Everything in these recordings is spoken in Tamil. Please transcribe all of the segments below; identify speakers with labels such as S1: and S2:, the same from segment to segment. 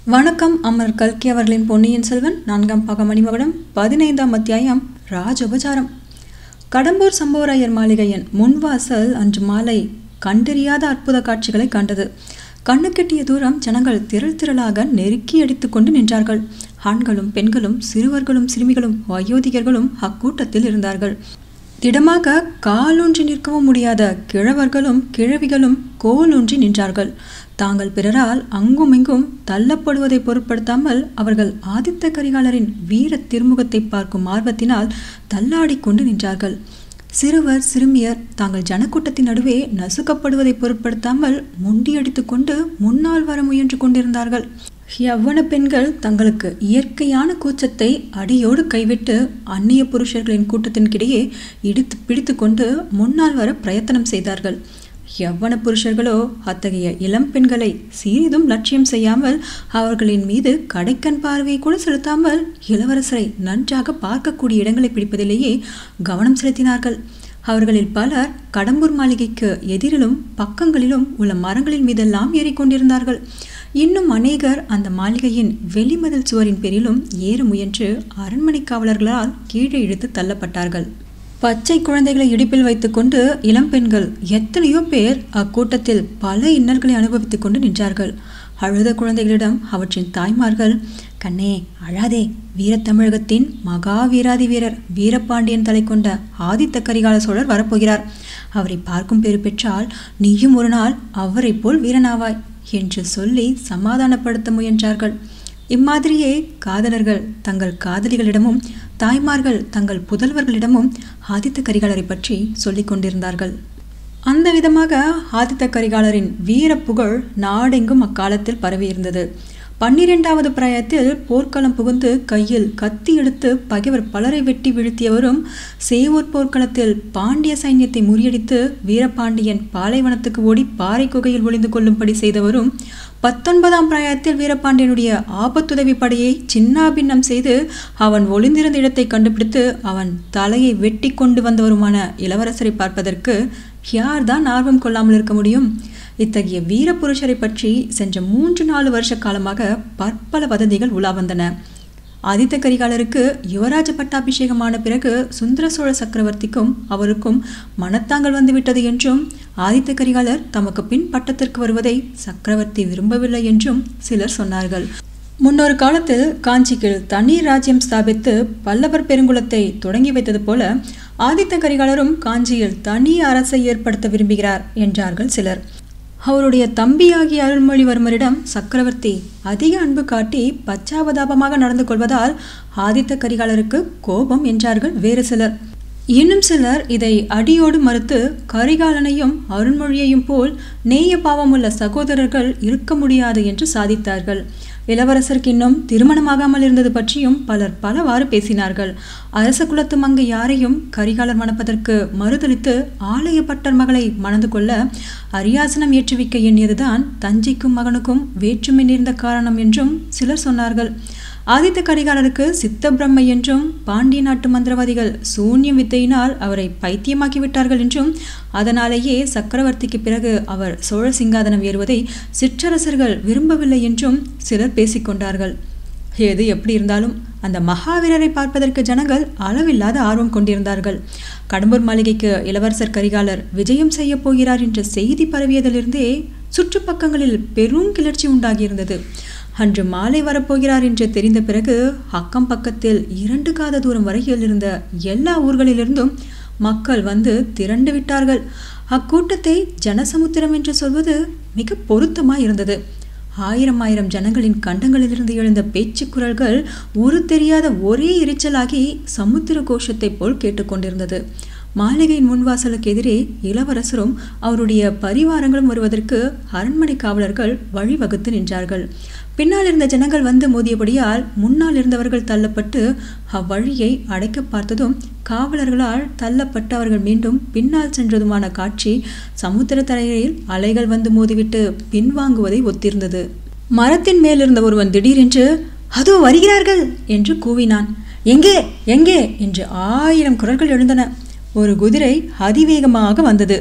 S1: வணக்கம் அமர் கல்கி அவர்களின் பொன்னியின் செல்வன் நான்காம் பாக மணிமகுடம் பதினைந்தாம் அத்தியாயம் ராஜோபசாரம் கடம்பூர் சம்பவராயர் மாளிகையின் முன்வாசல் அன்று மாலை கண்டறியாத அற்புத காட்சிகளை கண்டது கண்ணு கெட்டிய தூரம் ஜனங்கள் திரள் திரளாக நெருக்கி அடித்து கொண்டு நின்றார்கள் ஆண்களும் பெண்களும் சிறுவர்களும் சிறுமிகளும் வயோதிகர்களும் அக்கூட்டத்தில் இருந்தார்கள் திடமாக காலூன்றி நிற்கவும் முடியாத கிழவர்களும் கிழவிகளும் கோலூன்றி நின்றார்கள் தாங்கள் பிறரால் அங்குமிங்கும் தள்ளப்படுவதை பொருட்படுத்தாமல் அவர்கள் ஆதித்த கரிகாலரின் வீர திருமுகத்தை பார்க்கும் ஆர்வத்தினால் தள்ளாடிக் கொண்டு நின்றார்கள் சிறுவர் சிறுமியர் தாங்கள் ஜனக்கூட்டத்தின் நடுவே நசுக்கப்படுவதை பொருட்படுத்தாமல் முண்டியடித்து கொண்டு முன்னால் வர முயன்று கொண்டிருந்தார்கள் யவ்வன பெண்கள் தங்களுக்கு இயற்கையான கூச்சத்தை அடியோடு கைவிட்டு அந்நிய புருஷர்களின் கூட்டத்தின்கிடையே இடித்து பிடித்து கொண்டு முன்னால் வர பிரயத்தனம் செய்தார்கள் யவ்வன புருஷர்களோ அத்தகைய இளம் பெண்களை சிறிதும் லட்சியம் செய்யாமல் அவர்களின் மீது கடைக்கண் பார்வையை கூட செலுத்தாமல் இளவரசரை நன்றாக பார்க்கக்கூடிய இடங்களை பிடிப்பதிலேயே கவனம் செலுத்தினார்கள் அவர்களில் பலர் கடம்பூர் மாளிகைக்கு எதிரிலும் பக்கங்களிலும் உள்ள மரங்களின் மீதெல்லாம் ஏறிக்கொண்டிருந்தார்கள் இன்னும் அநேகர் அந்த மாளிகையின் வெளிமதில் சுவரின் பேரிலும் ஏற முயன்று அரண்மனை காவலர்களால் கீழே இழுத்து தள்ளப்பட்டார்கள் பச்சை குழந்தைகளை இடுப்பில் வைத்துக்கொண்டு இளம்பெண்கள் எத்தனையோ பேர் அக்கூட்டத்தில் பல இன்னல்களை அனுபவித்துக் கொண்டு நின்றார்கள் அழுத குழந்தைகளிடம் அவற்றின் தாய்மார்கள் கண்ணே அழாதே வீரத்தமிழகத்தின் மகா வீராதி வீரர் வீரபாண்டியன் தலை கொண்ட ஆதித்த கரிகால சோழர் வரப்போகிறார் அவரை பார்க்கும் பேறு பெற்றால் நீயும் ஒரு நாள் அவரைப் போல் வீரனாவாய் என்று சொல்லி சமாதானப்படுத்த முயன்றார்கள் இம்மாதிரியே காதலர்கள் தங்கள் காதலிகளிடமும் தாய்மார்கள் தங்கள் புதல்வர்களிடமும் ஆதித்த கரிகாலரை பற்றி சொல்லிக் கொண்டிருந்தார்கள் அந்த விதமாக ஆதித்த கரிகாலரின் வீர புகழ் நாடெங்கும் அக்காலத்தில் பரவியிருந்தது பன்னிரெண்டாவது பிராயத்தில் போர்க்களம் புகுந்து கையில் கத்தி எடுத்து பகைவர் பலரை வெட்டி வீழ்த்தியவரும் சேவூர் போர்க்களத்தில் பாண்டிய சைன்யத்தை முறியடித்து வீரபாண்டியன் பாலைவனத்துக்கு ஓடி பாறை குகையில் ஒளிந்து கொள்ளும்படி செய்தவரும் பத்தொன்பதாம் பிராயத்தில் வீரபாண்டியனுடைய ஆபத்துதவி படையை சின்னாபின்னம் செய்து அவன் ஒளிந்திருந்த இடத்தை கண்டுபிடித்து அவன் தலையை வெட்டி கொண்டு வந்தவருமான இளவரசரை பார்ப்பதற்கு யார்தான் ஆர்வம் கொள்ளாமல் இருக்க முடியும் இத்தகைய வீர புருஷரை பற்றி சென்ற மூன்று நாலு வருஷ காலமாக பற்பல வதந்திகள் உலா வந்தன ஆதித்த கரிகாலருக்கு யுவராஜ பட்டாபிஷேகமான பிறகு சுந்தர சோழ சக்கரவர்த்திக்கும் அவருக்கும் மனத்தாங்கள் வந்துவிட்டது என்றும் ஆதித்த கரிகாலர் தமக்கு பின் பட்டத்திற்கு வருவதை சக்கரவர்த்தி விரும்பவில்லை என்றும் சிலர் சொன்னார்கள் முன்னொரு காலத்தில் காஞ்சிக்கு தண்ணீர் ராஜ்யம் ஸ்தாபித்து பல்லவர் பெருங்குலத்தை தொடங்கி வைத்தது போல ஆதித்த கரிகாலரும் காஞ்சியில் தனி அரசை ஏற்படுத்த விரும்புகிறார் என்றார்கள் சிலர் அவருடைய தம்பியாகிய அருள்மொழிவர்மரிடம் சக்கரவர்த்தி அதிக அன்பு காட்டி பச்சாவதாபமாக நடந்து கொள்வதால் ஆதித்த கரிகாலருக்கு கோபம் என்றார்கள் வேறு சிலர் இன்னும் சிலர் இதை அடியோடு மறுத்து கரிகாலனையும் அருண்மொழியையும் போல் நேய பாவமுள்ள சகோதரர்கள் இருக்க முடியாது என்று சாதித்தார்கள் இளவரசருக்கு இன்னும் திருமணமாகாமல் இருந்தது பற்றியும் பலர் பலவாறு பேசினார்கள் அரச குலத்து மங்கை யாரையும் கரிகாலர் மணப்பதற்கு மறுதளித்து ஆலயப்பட்டர் மகளை மணந்து கொள்ள அரியாசனம் ஏற்றுவிக்க எண்ணியதுதான் தஞ்சைக்கும் மகனுக்கும் வேற்றுமை நேர்ந்த காரணம் என்றும் சிலர் சொன்னார்கள் ஆதித்த கரிகாலருக்கு சித்த பிரம்மை என்றும் பாண்டிய நாட்டு மந்திரவாதிகள் சூன்ய வித்தையினால் அவரை பைத்தியமாக்கி விட்டார்கள் என்றும் அதனாலேயே சக்கரவர்த்திக்கு பிறகு அவர் சோழ சிங்காதனம் ஏறுவதை சிற்றரசர்கள் விரும்பவில்லை என்றும் சிலர் பேசிக்கொண்டார்கள் எது எப்படி இருந்தாலும் அந்த மகாவீரரை பார்ப்பதற்கு ஜனங்கள் அளவில்லாத ஆர்வம் கொண்டிருந்தார்கள் கடம்பூர் மாளிகைக்கு இளவரசர் கரிகாலர் விஜயம் செய்ய போகிறார் என்ற செய்தி பரவியதிலிருந்தே சுற்றுப்பக்கங்களில் பெரும் கிளர்ச்சி உண்டாகியிருந்தது அன்று மாலை வரப்போகிறார் என்று தெரிந்த பிறகு அக்கம் பக்கத்தில் இரண்டு காத தூரம் வரையில் இருந்த எல்லா ஊர்களிலிருந்தும் மக்கள் வந்து திரண்டு விட்டார்கள் அக்கூட்டத்தை ஜனசமுத்திரம் என்று சொல்வது மிக பொருத்தமாய் இருந்தது ஆயிரம் ஆயிரம் ஜனங்களின் கண்டங்களிலிருந்து எழுந்த பேச்சு குரல்கள் ஒரு தெரியாத ஒரே இரைச்சலாகி சமுத்திர கோஷத்தை போல் கேட்டுக்கொண்டிருந்தது மாளிகையின் முன்வாசலுக்கு எதிரே இளவரசரும் அவருடைய பரிவாரங்களும் வருவதற்கு அரண்மனை காவலர்கள் வழிவகுத்து நின்றார்கள் பின்னால் இருந்த ஜனங்கள் வந்து மோதியபடியால் முன்னால் இருந்தவர்கள் தள்ளப்பட்டு அவ்வழியை அடைக்க பார்த்ததும் காவலர்களால் தள்ளப்பட்டு அவர்கள் மீண்டும் பின்னால் சென்றதுமான காட்சி சமுத்திர தரையில் அலைகள் வந்து மோதிவிட்டு பின்வாங்குவதை ஒத்திருந்தது மரத்தின் மேலிருந்த ஒருவன் திடீரென்று அதோ வருகிறார்கள் என்று கூவினான் எங்கே எங்கே என்று ஆயிரம் குரல்கள் எழுந்தன ஒரு குதிரை அதிவேகமாக வந்தது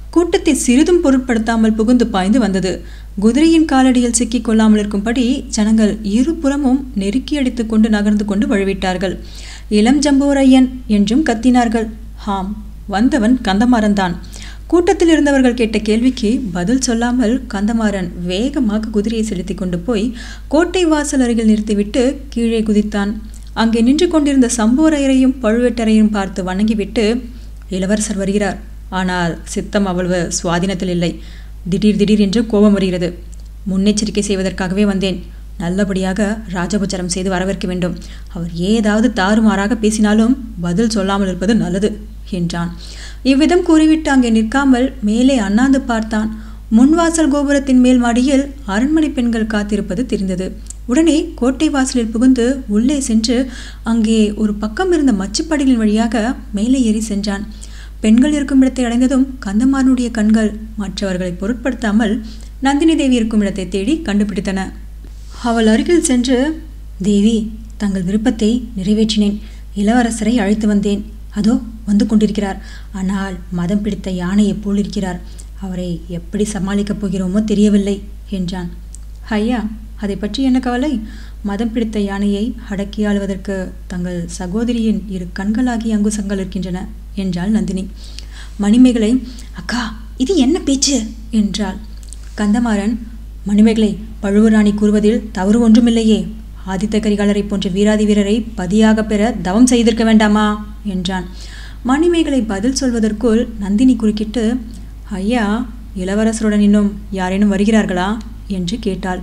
S1: கூட்டத்தை சிறிதும் பொருட்படுத்தாமல் புகுந்து பாய்ந்து வந்தது குதிரையின் காலடியில் சிக்கிக் கொள்ளாமல் இருக்கும்படி ஜனங்கள் இருபுறமும் நெருக்கி அடித்துக் கொண்டு நகர்ந்து கொண்டு வழிவிட்டார்கள் இளம் ஜம்பூரையன் என்றும் கத்தினார்கள் ஹாம் வந்தவன் கந்தமாறன்தான் கூட்டத்தில் இருந்தவர்கள் கேட்ட கேள்விக்கு பதில் சொல்லாமல் கந்தமாறன் வேகமாக குதிரையை செலுத்தி கொண்டு போய் கோட்டை வாசல் அருகில் நிறுத்திவிட்டு கீழே குதித்தான் அங்கே நின்று கொண்டிருந்த சம்போரையரையும் பழுவேட்டரையும் பார்த்து வணங்கிவிட்டு இளவரசர் வருகிறார் ஆனால் சித்தம் அவ்வளவு சுவாதீனத்தில் இல்லை திடீர் திடீர் என்று கோபம் வருகிறது முன்னெச்சரிக்கை செய்வதற்காகவே வந்தேன் நல்லபடியாக ராஜபுச்சரம் செய்து வரவேற்க வேண்டும் அவர் ஏதாவது தாறுமாறாக பேசினாலும் பதில் சொல்லாமல் இருப்பது நல்லது என்றான் இவ்விதம் கூறிவிட்டு அங்கே நிற்காமல் மேலே அண்ணாந்து பார்த்தான் முன்வாசல் கோபுரத்தின் மேல் மாடியில் அரண்மனை பெண்கள் காத்திருப்பது தெரிந்தது உடனே கோட்டை வாசலில் புகுந்து உள்ளே சென்று அங்கே ஒரு பக்கம் இருந்த மச்சுப்படிகளின் வழியாக மேலே ஏறி சென்றான் பெண்கள் இருக்கும் இடத்தை அடைந்ததும் கந்தமாரனுடைய கண்கள் மற்றவர்களை பொருட்படுத்தாமல் நந்தினி தேவி இருக்கும் இடத்தை தேடி கண்டுபிடித்தன அவள் அருகில் சென்று தேவி தங்கள் விருப்பத்தை நிறைவேற்றினேன் இளவரசரை அழைத்து வந்தேன் அதோ வந்து கொண்டிருக்கிறார் ஆனால் மதம் பிடித்த யானையைப் போல் இருக்கிறார் அவரை எப்படி சமாளிக்கப் போகிறோமோ தெரியவில்லை என்றான் ஐயா அதை பற்றி என்ன கவலை மதம் பிடித்த யானையை அடக்கி ஆளுவதற்கு தங்கள் சகோதரியின் இரு கண்களாகிய அங்குசங்கள் இருக்கின்றன என்றாள் நந்தினி மணிமேகலை அக்கா இது என்ன பேச்சு என்றாள் கந்தமாறன் மணிமேகலை பழுவராணி கூறுவதில் தவறு ஒன்றுமில்லையே ஆதித்த கரிகாலரை போன்ற வீராதி வீரரை பதியாக பெற தவம் செய்திருக்க வேண்டாமா என்றான் மணிமேகலை பதில் சொல்வதற்குள் நந்தினி குறுக்கிட்டு ஐயா இளவரசருடன் இன்னும் யாரேனும் வருகிறார்களா என்று கேட்டாள்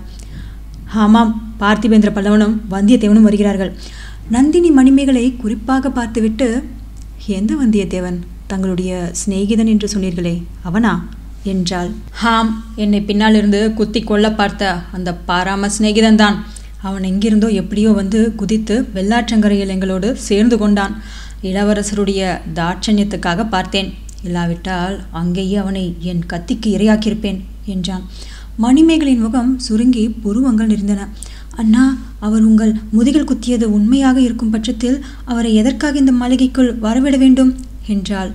S1: ஆமாம் பார்த்திபேந்திர பல்லவனும் வந்தியத்தேவனும் வருகிறார்கள் நந்தினி மணிமேகலை குறிப்பாக பார்த்துவிட்டு எந்த வந்தியத்தேவன் தங்களுடைய சிநேகிதன் என்று சொன்னீர்களே அவனா என்றாள் ஹாம் என்னை பின்னாலிருந்து குத்தி கொல்ல பார்த்த அந்த பாராம சிநேகிதன்தான் அவன் எங்கிருந்தோ எப்படியோ வந்து குதித்து வெள்ளாற்றங்கரையில் எங்களோடு சேர்ந்து கொண்டான் இளவரசருடைய தாட்சண்யத்துக்காக பார்த்தேன் இல்லாவிட்டால் அங்கேயே அவனை என் கத்திக்கு இரையாக்கியிருப்பேன் என்றான் மணிமேகலின் முகம் சுருங்கி புருவங்கள் இருந்தன அண்ணா அவர் உங்கள் முதுகில் குத்தியது உண்மையாக இருக்கும் பட்சத்தில் அவரை எதற்காக இந்த மாளிகைக்குள் வரவிட வேண்டும் என்றாள்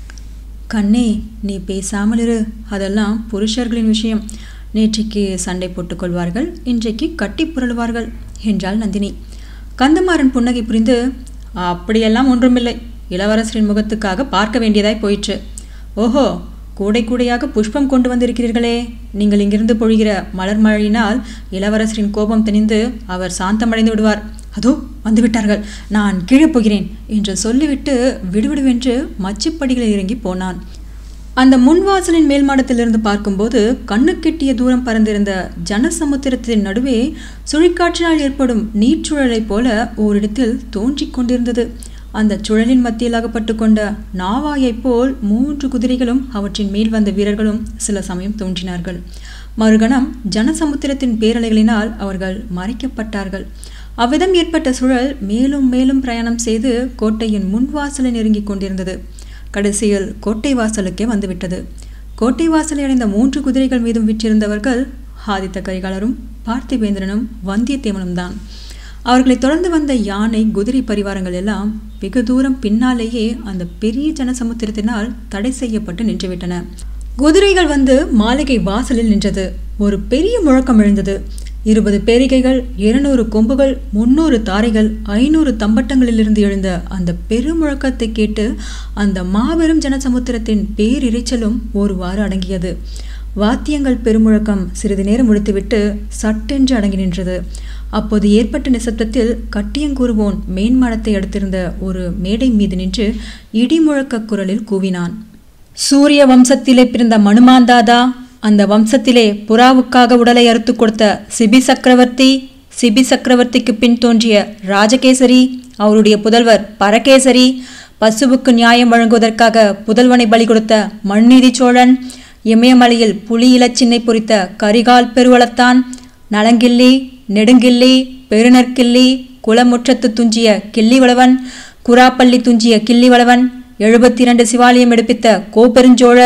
S1: கண்ணே நீ பேசாமல் இரு அதெல்லாம் புருஷர்களின் விஷயம் நேற்றைக்கு சண்டை போட்டுக்கொள்வார்கள் இன்றைக்கு கட்டி புரளுவார்கள் என்றாள் நந்தினி கந்தமாறன் புன்னகை புரிந்து அப்படியெல்லாம் ஒன்றுமில்லை இளவரசரின் முகத்துக்காக பார்க்க வேண்டியதாய் போயிற்று ஓஹோ கூடை கூடையாக புஷ்பம் கொண்டு வந்திருக்கிறீர்களே நீங்கள் இங்கிருந்து பொழிகிற மலர் மழையினால் இளவரசரின் கோபம் தணிந்து அவர் சாந்தமடைந்து விடுவார் அதோ வந்துவிட்டார்கள் நான் கீழே போகிறேன் என்று சொல்லிவிட்டு விடுவிடுவென்று மச்சுப்படிகளில் இறங்கி போனான் அந்த முன்வாசலின் மேல் மாடத்திலிருந்து பார்க்கும்போது கண்ணுக்கெட்டிய தூரம் பறந்திருந்த ஜனசமுத்திரத்தின் நடுவே சுழிக்காற்றினால் ஏற்படும் நீர்ச்சுழலைப் போல ஓரிடத்தில் தோன்றிக் கொண்டிருந்தது அந்த சுழலின் மத்தியில் அகப்பட்டு கொண்ட நாவாயைப் போல் மூன்று குதிரைகளும் அவற்றின் மேல் வந்த வீரர்களும் சில சமயம் தோன்றினார்கள் மறுகணம் ஜனசமுத்திரத்தின் பேரலைகளினால் அவர்கள் மறைக்கப்பட்டார்கள் அவ்விதம் ஏற்பட்ட சுழல் மேலும் மேலும் பிரயாணம் செய்து கோட்டையின் முன்வாசலை நெருங்கிக் கொண்டிருந்தது கடைசியில் கோட்டை வாசலுக்கே வந்துவிட்டது கோட்டை வாசலை அடைந்த மூன்று குதிரைகள் மீதும் விற்றிருந்தவர்கள் ஆதித்த கரிகாலரும் பார்த்திபேந்திரனும் வந்தியத்தேவனும் தான் அவர்களை தொடர்ந்து வந்த யானை குதிரை பரிவாரங்கள் எல்லாம் வெகு தூரம் பின்னாலேயே அந்த பெரிய ஜனசமுத்திரத்தினால் தடை செய்யப்பட்டு நின்றுவிட்டன குதிரைகள் வந்து மாளிகை வாசலில் நின்றது ஒரு பெரிய முழக்கம் எழுந்தது இருபது பேரிகைகள் இருநூறு கொம்புகள் முன்னூறு தாரைகள் ஐநூறு தம்பட்டங்களிலிருந்து எழுந்த அந்த பெருமுழக்கத்தை கேட்டு அந்த மாபெரும் ஜனசமுத்திரத்தின் பேரிரைச்சலும் ஒருவாறு அடங்கியது வாத்தியங்கள் பெருமுழக்கம் சிறிது நேரம் முடித்துவிட்டு சட்டென்று அடங்கி நின்றது அப்போது ஏற்பட்ட நிசப்தத்தில் கட்டியங்கூறுவோன் மேன்மாடத்தை அடுத்திருந்த ஒரு மேடை மீது நின்று இடி முழக்க குரலில் கூவினான் சூரிய வம்சத்திலே பிறந்த மனுமாந்தாதா அந்த வம்சத்திலே புறாவுக்காக உடலை அறுத்து கொடுத்த சிபி சக்கரவர்த்தி சிபி சக்கரவர்த்திக்கு பின் தோன்றிய ராஜகேசரி அவருடைய புதல்வர் பரகேசரி பசுவுக்கு நியாயம் வழங்குவதற்காக புதல்வனை பலி கொடுத்த மண்நீதி சோழன் இமயமலையில் புலி இலச்சின்னை பொறித்த கரிகால் பெருவளத்தான் நலங்கிள்ளி நெடுங்கிள்ளி பெருநற்கிள்ளி குளமுற்றத்து துஞ்சிய கிள்ளிவளவன் குராப்பள்ளி துஞ்சிய கிள்ளிவளவன் எழுபத்தி இரண்டு சிவாலயம் எடுப்பித்த கோப்பெருஞ்சோழர்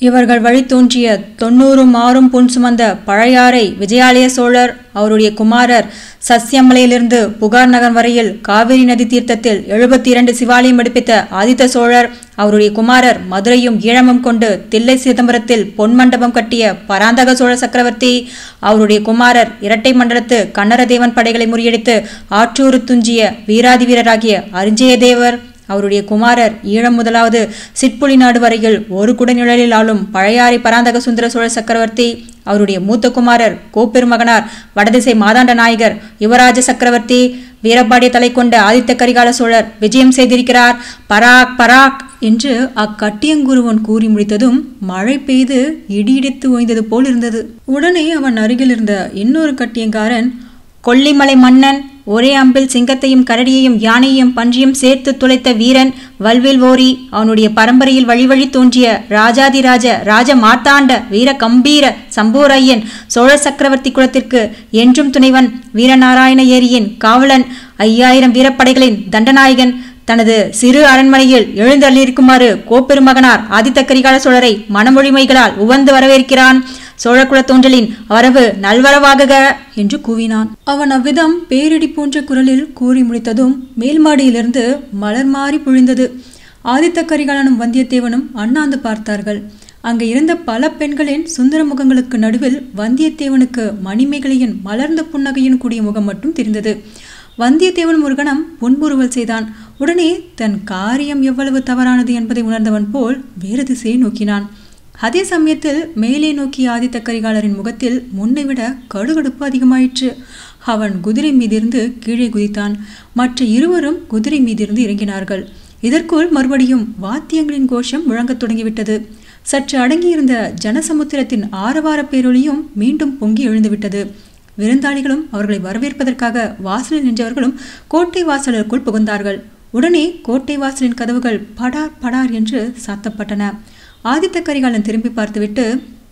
S1: இவர்கள் வழி தோன்றிய தொண்ணூறும் ஆறும் பொன் சுமந்த பழையாறை விஜயாலய சோழர் அவருடைய குமாரர் சசியமலையிலிருந்து புகார் நகர் வரையில் காவிரி நதி தீர்த்தத்தில் எழுபத்தி இரண்டு சிவாலயம் எடுப்பித்த ஆதித்த சோழர் அவருடைய குமாரர் மதுரையும் ஈழமும் கொண்டு தில்லை சிதம்பரத்தில் பொன் மண்டபம் கட்டிய பராந்தக சோழ சக்கரவர்த்தி அவருடைய குமாரர் இரட்டை மண்டலத்து கன்னரதேவன் படைகளை முறியடித்து ஆற்றூறு துஞ்சிய வீராதி வீரராகிய அரிஞ்சயதேவர் அவருடைய குமாரர் ஈழம் முதலாவது சிற்புலி நாடு வரையில் ஒரு குடநிழலில் ஆளும் பழையாறை பராந்தக சுந்தர சோழ சக்கரவர்த்தி அவருடைய மூத்த குமாரர் கோப்பெருமகனார் வடதிசை மாதாண்ட நாயகர் யுவராஜ சக்கரவர்த்தி வீரபாடிய தலை கொண்ட ஆதித்த கரிகால சோழர் விஜயம் செய்திருக்கிறார் பராக் பராக் என்று அக்கட்டியங்குருவன் கூறி முடித்ததும் மழை பெய்து இடியிடித்து ஓய்ந்தது போல் இருந்தது உடனே அவன் அருகில் இருந்த இன்னொரு கட்டியங்காரன் கொல்லிமலை மன்னன் ஒரே அம்பில் சிங்கத்தையும் கரடியையும் யானையையும் பன்றியும் சேர்த்து துளைத்த வீரன் வல்வில் ஓரி அவனுடைய பரம்பரையில் வழி வழி தோன்றிய ராஜாதிராஜ ராஜ மார்த்தாண்ட வீர கம்பீர சம்பூரையன் சோழ சக்கரவர்த்தி குலத்திற்கு என்றும் துணைவன் வீரநாராயண ஏரியின் காவலன் ஐயாயிரம் வீரப்படைகளின் தண்டநாயகன் தனது சிறு அரண்மனையில் எழுந்தள்ளியிருக்குமாறு கோப்பெருமகனார் ஆதித்த கரிகால சோழரை மனமொழிமைகளால் உவந்து வரவேற்கிறான் சோழகுல தோன்றலின் வரவு நல்வரவாகுக என்று கூவினான் அவன் அவ்விதம் பேரிடி போன்ற குரலில் கூறி முடித்ததும் மேல்மாடியிலிருந்து மலர் மாறி பொழிந்தது ஆதித்த கரிகாலனும் வந்தியத்தேவனும் அண்ணாந்து பார்த்தார்கள் அங்கு இருந்த பல பெண்களின் சுந்தர முகங்களுக்கு நடுவில் வந்தியத்தேவனுக்கு மணிமேகலையின் மலர்ந்த புன்னகையின் கூடிய முகம் மட்டும் தெரிந்தது வந்தியத்தேவன் ஒரு கணம் புன்முறுவல் செய்தான் உடனே தன் காரியம் எவ்வளவு தவறானது என்பதை உணர்ந்தவன் போல் வேறு திசையை நோக்கினான் அதே சமயத்தில் மேலே நோக்கிய ஆதித்த கரிகாலரின் முகத்தில் முன்னை விட கடுகடுப்பு அதிகமாயிற்று அவன் குதிரை மீதிருந்து கீழே குதித்தான் மற்ற இருவரும் குதிரை மீதிருந்து இறங்கினார்கள் இதற்குள் மறுபடியும் வாத்தியங்களின் கோஷம் முழங்கத் தொடங்கிவிட்டது சற்று அடங்கியிருந்த ஜனசமுத்திரத்தின் ஆரவார பேரொலியும் மீண்டும் பொங்கி எழுந்துவிட்டது விருந்தாளிகளும் அவர்களை வரவேற்பதற்காக வாசலில் நின்றவர்களும் கோட்டை வாசலுக்குள் புகுந்தார்கள் உடனே கோட்டை வாசலின் கதவுகள் படார் படார் என்று சாத்தப்பட்டன ஆதித்த கரிகாலன் திரும்பி பார்த்துவிட்டு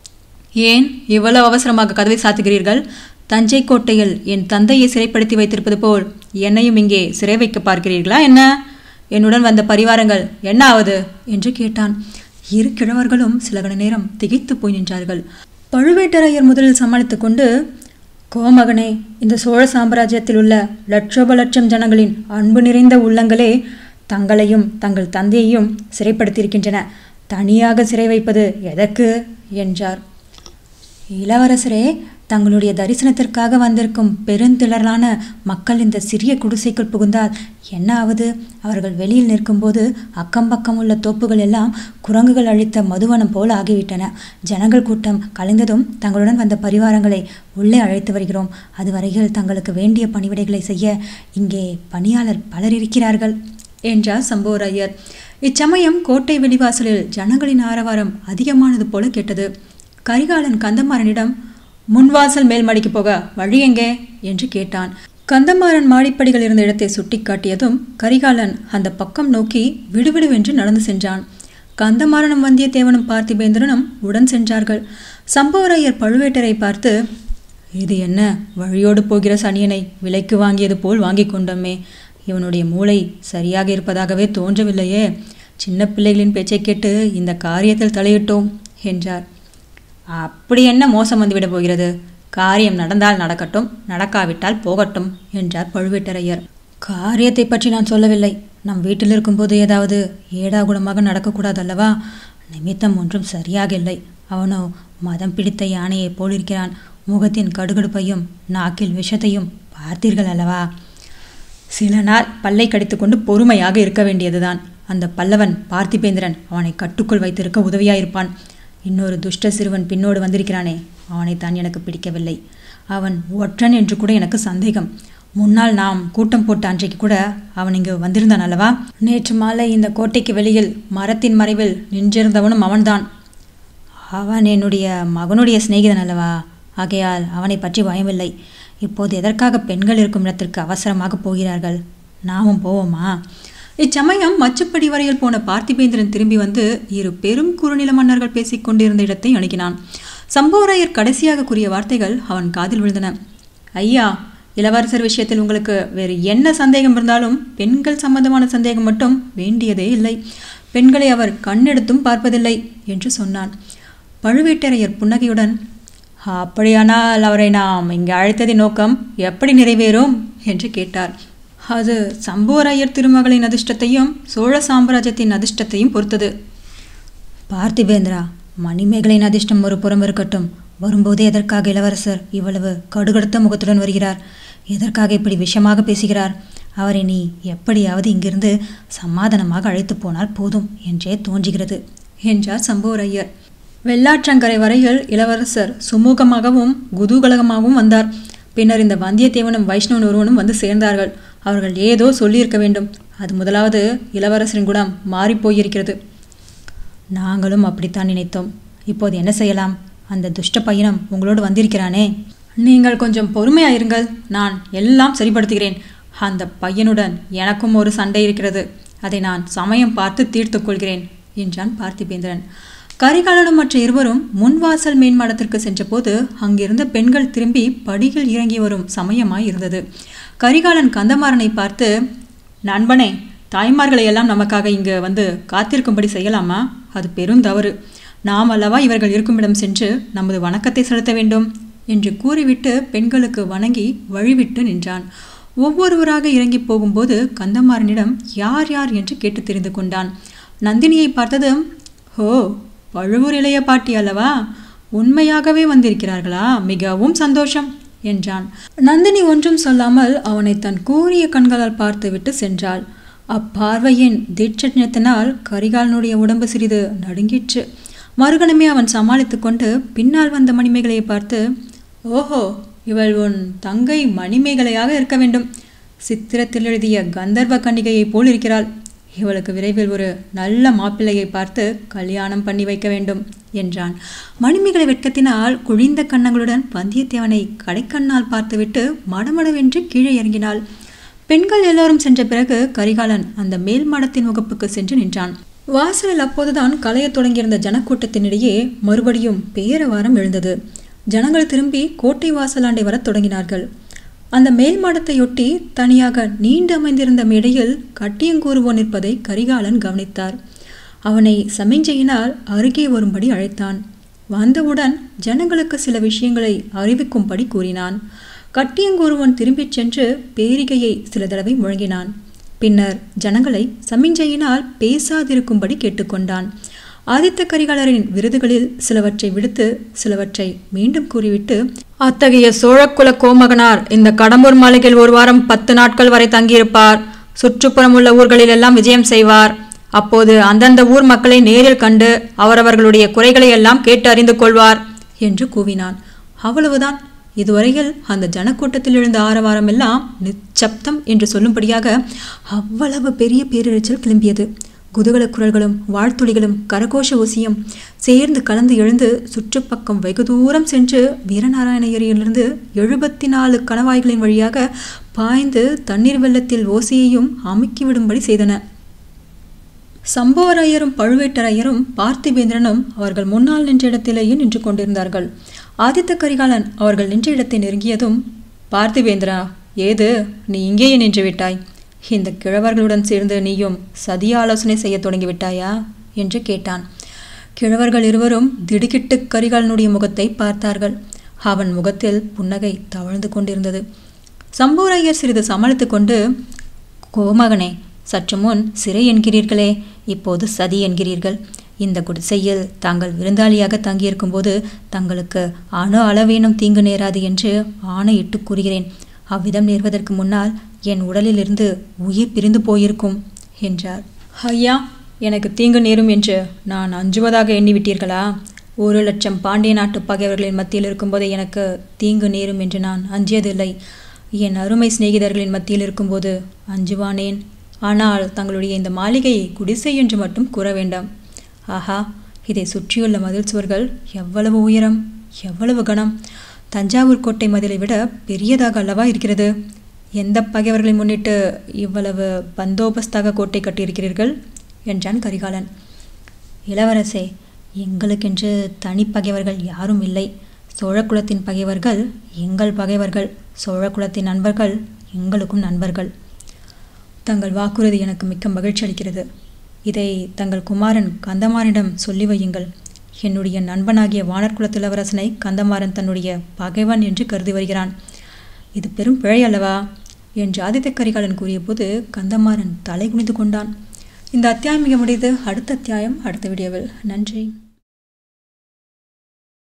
S1: ஏன் இவ்வளவு அவசரமாக கதவை சாத்துகிறீர்கள் தஞ்சை கோட்டையில் என் தந்தையை சிறைப்படுத்தி வைத்திருப்பது போல் என்னையும் இங்கே சிறை வைக்க பார்க்கிறீர்களா என்ன என்னுடன் வந்த பரிவாரங்கள் என்ன ஆவது என்று கேட்டான் இரு கிழவர்களும் சில கண நேரம் திகைத்து போய் நின்றார்கள் பழுவேட்டரையர் முதலில் சமாளித்துக் கொண்டு கோமகனே இந்த சோழ சாம்ராஜ்யத்தில் உள்ள லட்சோப லட்சம் ஜனங்களின் அன்பு நிறைந்த உள்ளங்களே தங்களையும் தங்கள் தந்தையையும் சிறைப்படுத்தியிருக்கின்றன தனியாக சிறை வைப்பது எதற்கு என்றார் இளவரசரே தங்களுடைய தரிசனத்திற்காக வந்திருக்கும் பெருந்திளரான மக்கள் இந்த சிறிய குடிசைக்குள் புகுந்தால் என்ன ஆவது அவர்கள் வெளியில் நிற்கும்போது அக்கம் பக்கம் உள்ள தோப்புகள் எல்லாம் குரங்குகள் அழித்த மதுவனம் போல் ஆகிவிட்டன ஜனங்கள் கூட்டம் கலைந்ததும் தங்களுடன் வந்த பரிவாரங்களை உள்ளே அழைத்து வருகிறோம் அதுவரையில் தங்களுக்கு வேண்டிய பணிவிடைகளை செய்ய இங்கே பணியாளர் பலர் இருக்கிறார்கள் என்றார் சம்போரையர் இச்சமயம் கோட்டை வெளிவாசலில் ஜனங்களின் ஆரவாரம் அதிகமானது போல கேட்டது கரிகாலன் கந்தமாறனிடம் முன்வாசல் மேல் மாடிக்கு போக வழி எங்கே என்று கேட்டான் கந்தமாறன் மாடிப்படிகள் இருந்த இடத்தை சுட்டிக்காட்டியதும் கரிகாலன் அந்த பக்கம் நோக்கி விடுவிடுவென்று நடந்து சென்றான் கந்தமாறனும் வந்தியத்தேவனும் பார்த்திபேந்திரனும் உடன் சென்றார்கள் சம்பவராயர் பழுவேட்டரை பார்த்து இது என்ன வழியோடு போகிற சனியனை விலைக்கு வாங்கியது போல் வாங்கி கொண்டோமே இவனுடைய மூளை சரியாக இருப்பதாகவே தோன்றவில்லையே சின்ன பிள்ளைகளின் பேச்சை கேட்டு இந்த காரியத்தில் தலையிட்டோம் என்றார் அப்படி என்ன மோசம் வந்துவிடப் போகிறது காரியம் நடந்தால் நடக்கட்டும் நடக்காவிட்டால் போகட்டும் என்றார் பழுவேட்டரையர் காரியத்தை பற்றி நான் சொல்லவில்லை நம் வீட்டில் இருக்கும்போது ஏதாவது ஏடாகுடமாக நடக்கக்கூடாது அல்லவா நிமித்தம் ஒன்றும் சரியாக இல்லை அவனோ மதம் பிடித்த யானையைப் போலிருக்கிறான் முகத்தின் கடுகடுப்பையும் நாக்கில் விஷத்தையும் பார்த்தீர்கள் அல்லவா சில நாள் பல்லை கடித்துக்கொண்டு பொறுமையாக இருக்க வேண்டியதுதான் அந்த பல்லவன் பார்த்திபேந்திரன் அவனை கட்டுக்குள் வைத்திருக்க உதவியாயிருப்பான் இன்னொரு துஷ்ட சிறுவன் பின்னோடு வந்திருக்கிறானே அவனை தான் எனக்கு பிடிக்கவில்லை அவன் ஒற்றன் என்று கூட எனக்கு சந்தேகம் முன்னால் நாம் கூட்டம் போட்ட அன்றைக்கு கூட அவன் இங்கு வந்திருந்தான் அல்லவா நேற்று மாலை இந்த கோட்டைக்கு வெளியில் மரத்தின் மறைவில் நின்றிருந்தவனும் அவன்தான் அவன் என்னுடைய மகனுடைய சிநேகிதன் அல்லவா ஆகையால் அவனை பற்றி பயமில்லை இப்போது எதற்காக பெண்கள் இருக்கும் இடத்திற்கு அவசரமாக போகிறார்கள் நாமும் போவோமா இச்சமயம் மச்சுப்படி வரையில் போன பார்த்திபேந்திரன் திரும்பி வந்து இரு பெரும் குறுநில மன்னர்கள் பேசிக் கொண்டிருந்த இடத்தை அணுகினான் சம்பவராயர் கடைசியாக கூறிய வார்த்தைகள் அவன் காதில் விழுந்தன ஐயா இளவரசர் விஷயத்தில் உங்களுக்கு வேறு என்ன சந்தேகம் இருந்தாலும் பெண்கள் சம்பந்தமான சந்தேகம் மட்டும் வேண்டியதே இல்லை பெண்களை அவர் கண்ணெடுத்தும் பார்ப்பதில்லை என்று சொன்னான் பழுவேட்டரையர் புன்னகையுடன் அப்படியானால் அவரை நாம் இங்கே அழைத்ததின் நோக்கம் எப்படி நிறைவேறும் என்று கேட்டார் அது சம்புவராயர் திருமகளின் அதிர்ஷ்டத்தையும் சோழ சாம்ராஜ்யத்தின் அதிர்ஷ்டத்தையும் பொறுத்தது பார்த்திபேந்திரா மணிமேகலையின் அதிர்ஷ்டம் ஒரு புறம் இருக்கட்டும் வரும்போதே எதற்காக இளவரசர் இவ்வளவு கடுகடுத்த முகத்துடன் வருகிறார் எதற்காக இப்படி விஷமாக பேசுகிறார் அவரை நீ எப்படியாவது இங்கிருந்து சமாதானமாக அழைத்து போனால் போதும் என்றே தோன்றுகிறது என்றார் சம்புவரையர் வெள்ளாற்றங்கரை வரையில் இளவரசர் சுமூகமாகவும் குதூகலமாகவும் வந்தார் பின்னர் இந்த வந்தியத்தேவனும் வைஷ்ணவன் ஒருவனும் வந்து சேர்ந்தார்கள் அவர்கள் ஏதோ சொல்லியிருக்க வேண்டும் அது முதலாவது இளவரசரின் குணம் மாறிப்போயிருக்கிறது நாங்களும் அப்படித்தான் நினைத்தோம் இப்போது என்ன செய்யலாம் அந்த துஷ்ட பையனும் உங்களோடு வந்திருக்கிறானே நீங்கள் கொஞ்சம் பொறுமையாயிருங்கள் நான் எல்லாம் சரிப்படுத்துகிறேன் அந்த பையனுடன் எனக்கும் ஒரு சண்டை இருக்கிறது அதை நான் சமயம் பார்த்து தீர்த்துக் கொள்கிறேன் என்றான் பார்த்திபேந்திரன் கரிகாலனும் மற்ற இருவரும் முன்வாசல் மேன்மாடத்திற்கு சென்றபோது அங்கிருந்த பெண்கள் திரும்பி படியில் இறங்கி வரும் சமயமாய் இருந்தது கரிகாலன் கந்தமாறனை பார்த்து நண்பனே தாய்மார்களை எல்லாம் நமக்காக இங்கு வந்து காத்திருக்கும்படி செய்யலாமா அது பெருந்தவறு நாம் அல்லவா இவர்கள் இருக்குமிடம் சென்று நமது வணக்கத்தை செலுத்த வேண்டும் என்று கூறிவிட்டு பெண்களுக்கு வணங்கி வழிவிட்டு நின்றான் ஒவ்வொருவராக இறங்கி போகும்போது கந்தமாறனிடம் யார் யார் என்று கேட்டு தெரிந்து கொண்டான் நந்தினியை பார்த்ததும் ஹோ பழுவூர் இளைய பாட்டி அல்லவா உண்மையாகவே வந்திருக்கிறார்களா மிகவும் சந்தோஷம் என்றான் நந்தினி ஒன்றும் சொல்லாமல் அவனை தன் கூரிய கண்களால் பார்த்துவிட்டு சென்றாள் அப்பார்வையின் தீட்சண்யத்தினால் கரிகாலனுடைய உடம்பு சிறிது நடுங்கிற்று மறுகணமே அவன் சமாளித்து கொண்டு பின்னால் வந்த மணிமேகலையை பார்த்து ஓஹோ இவள் உன் தங்கை மணிமேகலையாக இருக்க வேண்டும் சித்திரத்தில் எழுதிய கந்தர்வ கன்னிகையைப் போல் இருக்கிறாள் இவளுக்கு விரைவில் ஒரு நல்ல மாப்பிள்ளையை பார்த்து கல்யாணம் பண்ணி வைக்க வேண்டும் என்றான் மணிமேகலை வெட்கத்தினால் குழிந்த கன்னங்களுடன் வந்தியத்தேவனை கடைக்கண்ணால் பார்த்துவிட்டு மடமடவென்று கீழே இறங்கினாள் பெண்கள் எல்லோரும் சென்ற பிறகு கரிகாலன் அந்த மேல் மாடத்தின் முகப்புக்கு சென்று நின்றான் வாசலில் அப்போதுதான் கலையத் தொடங்கியிருந்த ஜனக்கூட்டத்தினிடையே மறுபடியும் பேரவாரம் எழுந்தது ஜனங்கள் திரும்பி கோட்டை வாசலாண்டை வரத் தொடங்கினார்கள் அந்த மேல் மாடத்தையொட்டி தனியாக நீண்டு அமைந்திருந்த மேடையில் கட்டியங்கூறுவோன் நிற்பதை கரிகாலன் கவனித்தார் அவனை சமிஞ்சையினால் அருகே வரும்படி அழைத்தான் வந்தவுடன் ஜனங்களுக்கு சில விஷயங்களை அறிவிக்கும்படி கூறினான் கட்டியங்கூறுவன் திரும்பிச் சென்று பேரிகையை சில தடவை முழங்கினான் பின்னர் ஜனங்களை சமிஞ்சையினால் பேசாதிருக்கும்படி கேட்டுக்கொண்டான் ஆதித்த கரிகாலரின் விருதுகளில் சிலவற்றை விடுத்து சிலவற்றை மீண்டும் கூறிவிட்டு அத்தகைய சோழக்குல கோமகனார் இந்த கடம்பூர் மாளிகையில் ஒரு வாரம் பத்து நாட்கள் வரை தங்கியிருப்பார் சுற்றுப்புறம் உள்ள ஊர்களில் எல்லாம் விஜயம் செய்வார் அப்போது அந்தந்த ஊர் மக்களை நேரில் கண்டு அவரவர்களுடைய குறைகளை எல்லாம் கேட்டு அறிந்து கொள்வார் என்று கூவினான் அவ்வளவுதான் இதுவரையில் அந்த ஜனக்கூட்டத்தில் எழுந்த ஆரவாரம் எல்லாம் நிச்சப்தம் என்று சொல்லும்படியாக அவ்வளவு பெரிய பேரிரைச்சல் கிளம்பியது குதூகல குரல்களும் வாழ்த்துளிகளும் கரகோஷ ஓசியும் சேர்ந்து கலந்து எழுந்து சுற்றுப்பக்கம் வெகு தூரம் சென்று வீரநாராயண ஏரியிலிருந்து எழுபத்தி நாலு கணவாய்களின் வழியாக பாய்ந்து தண்ணீர் வெள்ளத்தில் ஓசையையும் அமுக்கிவிடும்படி செய்தன சம்புவரையரும் பழுவேட்டரையரும் பார்த்திபேந்திரனும் அவர்கள் முன்னால் நின்ற இடத்திலேயே நின்று கொண்டிருந்தார்கள் ஆதித்த கரிகாலன் அவர்கள் நின்ற இடத்தை நெருங்கியதும் பார்த்திபேந்திரா ஏது நீ இங்கேயே நின்று விட்டாய் இந்த கிழவர்களுடன் சேர்ந்து நீயும் சதிய ஆலோசனை செய்ய தொடங்கிவிட்டாயா என்று கேட்டான் கிழவர்கள் இருவரும் திடுக்கிட்டு கரிகாலனுடைய முகத்தை பார்த்தார்கள் அவன் முகத்தில் புன்னகை தவழ்ந்து கொண்டிருந்தது சம்பூரையர் சிறிது சமாளித்து கொண்டு கோமகனே சற்று முன் சிறை என்கிறீர்களே இப்போது சதி என்கிறீர்கள் இந்த குடிசையில் தாங்கள் விருந்தாளியாக தங்கியிருக்கும்போது தங்களுக்கு அணு அளவேனும் தீங்கு நேராது என்று ஆணையிட்டு கூறுகிறேன் அவ்விதம் நேர்வதற்கு முன்னால் என் உடலிலிருந்து உயிர் பிரிந்து போயிருக்கும் என்றார் ஐயா எனக்கு தீங்கு நேரும் என்று நான் அஞ்சுவதாக எண்ணிவிட்டீர்களா ஒரு லட்சம் பாண்டிய நாட்டு பகைவர்களின் மத்தியில் இருக்கும்போது எனக்கு தீங்கு நேரும் என்று நான் அஞ்சியதில்லை என் அருமை சிநேகிதர்களின் மத்தியில் இருக்கும்போது அஞ்சுவானேன் ஆனால் தங்களுடைய இந்த மாளிகையை குடிசை என்று மட்டும் கூற வேண்டாம் ஆஹா இதை சுற்றியுள்ள மதில் சுவர்கள் எவ்வளவு உயரம் எவ்வளவு கனம் தஞ்சாவூர் கோட்டை மதிலை விட பெரியதாக அல்லவா இருக்கிறது எந்த பகைவர்களை முன்னிட்டு இவ்வளவு பந்தோபஸ்தாக கோட்டை கட்டியிருக்கிறீர்கள் என்றான் கரிகாலன் இளவரசே எங்களுக்கென்று தனி பகைவர்கள் யாரும் இல்லை சோழகுலத்தின் பகைவர்கள் எங்கள் பகைவர்கள் சோழகுலத்தின் நண்பர்கள் எங்களுக்கும் நண்பர்கள் தங்கள் வாக்குறுதி எனக்கு மிக்க மகிழ்ச்சி அளிக்கிறது இதை தங்கள் குமாரன் கந்தமாரிடம் சொல்லி வையுங்கள் என்னுடைய நண்பனாகிய வானர்குலத் இளவரசனை கந்தமாறன் தன்னுடைய பகைவன் என்று கருதி வருகிறான் இது பெரும் பிழை அல்லவா என்று ஆதித்த கரிகாலன் கூறியபோது கந்தமாறன் தலை குனிந்து கொண்டான் இந்த அத்தியாயம் மிக முடியுது அடுத்த அத்தியாயம் அடுத்த வீடியோவில் நன்றி